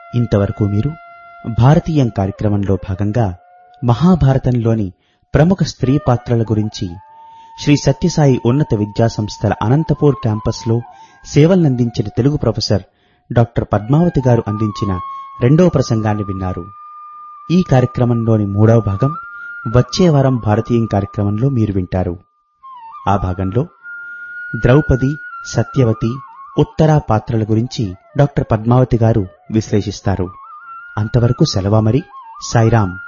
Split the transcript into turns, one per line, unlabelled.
ఇంతవరకు మీరు భారతీయం కార్యక్రమంలో భాగంగా మహాభారతంలోని ప్రముఖ స్త్రీ పాత్రల గురించి శ్రీ సత్యసాయి ఉన్నత విద్యా సంస్థల అనంతపూర్ క్యాంపస్లో సేవలందించిన తెలుగు ప్రొఫెసర్ డాక్టర్ పద్మావతి గారు అందించిన రెండవ ప్రసంగాన్ని విన్నారు ఈ కార్యక్రమంలోని మూడవ భాగం వచ్చే వారం భారతీయం కార్యక్రమంలో మీరు వింటారు ఆ భాగంలో ద్రౌపది సత్యవతి ఉత్తరా పాత్రల గురించి డాక్టర్ పద్మావతి గారు విశ్లేషిస్తారు అంతవరకు సెలవా మరి సాయిరాం